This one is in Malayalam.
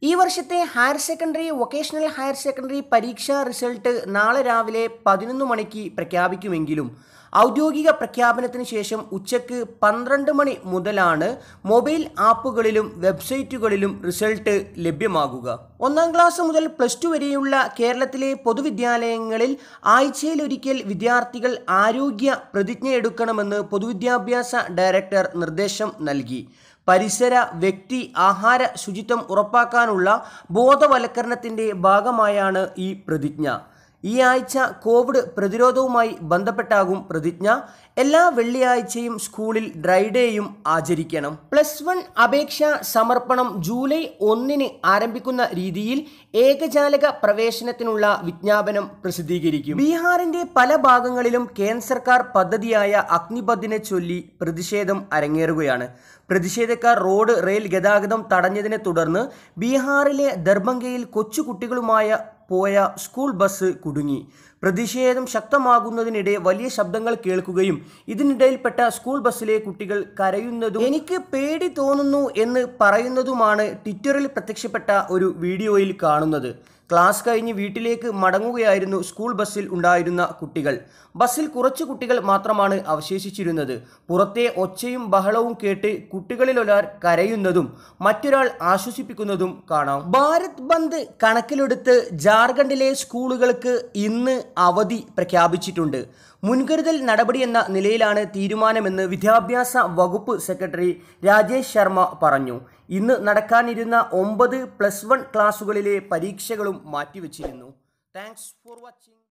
ഈ വർഷത്തെ higher secondary vocational higher secondary പരീക്ഷാ റിസൾട്ട് നാളെ രാവിലെ പതിനൊന്ന് മണിക്ക് പ്രഖ്യാപിക്കുമെങ്കിലും ഔദ്യോഗിക പ്രഖ്യാപനത്തിന് ശേഷം ഉച്ചയ്ക്ക് പന്ത്രണ്ട് മണി മുതലാണ് മൊബൈൽ ആപ്പുകളിലും വെബ്സൈറ്റുകളിലും റിസൾട്ട് ലഭ്യമാകുക ഒന്നാം ക്ലാസ് മുതൽ പ്ലസ് ടു വരെയുള്ള കേരളത്തിലെ പൊതുവിദ്യാലയങ്ങളിൽ ആഴ്ചയിലൊരിക്കൽ വിദ്യാർത്ഥികൾ ആരോഗ്യ പ്രതിജ്ഞയെടുക്കണമെന്ന് പൊതുവിദ്യാഭ്യാസ ഡയറക്ടർ നിർദ്ദേശം നൽകി പരിസര വ്യക്തി ആഹാര ശുചിത്വം ഉറപ്പാക്കാനുള്ള ബോധവൽക്കരണത്തിൻ്റെ ഭാഗമായാണ് ഈ പ്രതിജ്ഞ ഈ ആഴ്ച കോവിഡ് പ്രതിരോധവുമായി ബന്ധപ്പെട്ടാകും പ്രതിജ്ഞ എല്ലാ വെള്ളിയാഴ്ചയും സ്കൂളിൽ ഡ്രൈ ഡേയും ആചരിക്കണം പ്ലസ് വൺ അപേക്ഷ സമർപ്പണം ജൂലൈ ഒന്നിന് ആരംഭിക്കുന്ന രീതിയിൽ ഏകജാലക പ്രവേശനത്തിനുള്ള വിജ്ഞാപനം പ്രസിദ്ധീകരിക്കും ബീഹാറിന്റെ പല ഭാഗങ്ങളിലും കേന്ദ്ര സർക്കാർ പദ്ധതിയായ അഗ്നിപഥിനെ ചൊല്ലി പ്രതിഷേധം അരങ്ങേറുകയാണ് പ്രതിഷേധക്കാർ റോഡ് റെയിൽ ഗതാഗതം തടഞ്ഞതിനെ തുടർന്ന് ബീഹാറിലെ ദർഭംഗയിൽ കൊച്ചുകുട്ടികളുമായ പോയ സ്കൂൾ ബസ് കുടുങ്ങി പ്രതിഷേധം ശക്തമാകുന്നതിനിടെ വലിയ ശബ്ദങ്ങൾ കേൾക്കുകയും ഇതിനിടയിൽപ്പെട്ട സ്കൂൾ ബസ്സിലെ കുട്ടികൾ കരയുന്നതും എനിക്ക് പേടി തോന്നുന്നു എന്ന് പറയുന്നതുമാണ് ട്വിറ്ററിൽ പ്രത്യക്ഷപ്പെട്ട ഒരു വീഡിയോയിൽ കാണുന്നത് ക്ലാസ് കഴിഞ്ഞ് വീട്ടിലേക്ക് മടങ്ങുകയായിരുന്നു സ്കൂൾ ബസ്സിൽ ഉണ്ടായിരുന്ന കുട്ടികൾ ബസ്സിൽ കുറച്ച് കുട്ടികൾ മാത്രമാണ് അവശേഷിച്ചിരുന്നത് പുറത്തെ ഒച്ചയും ബഹളവും കേട്ട് കുട്ടികളിലൊരാൾ കരയുന്നതും മറ്റൊരാൾ ആശ്വസിപ്പിക്കുന്നതും കാണാം ഭാരത് ബന്ദ് കണക്കിലെടുത്ത് ജാർഖണ്ഡിലെ സ്കൂളുകൾക്ക് ഇന്ന് അവധി പ്രഖ്യാപിച്ചിട്ടുണ്ട് മുൻകരുതൽ നടപടി എന്ന നിലയിലാണ് തീരുമാനമെന്ന് വിദ്യാഭ്യാസ വകുപ്പ് സെക്രട്ടറി രാജേഷ് ശർമ്മ പറഞ്ഞു ഇന്ന് നടക്കാനിരുന്ന ഒമ്പത് പ്ലസ് വൺ ക്ലാസുകളിലെ പരീക്ഷകളും മാറ്റിവെച്ചിരുന്നു താങ്ക്സ് ഫോർ വാച്ചിങ്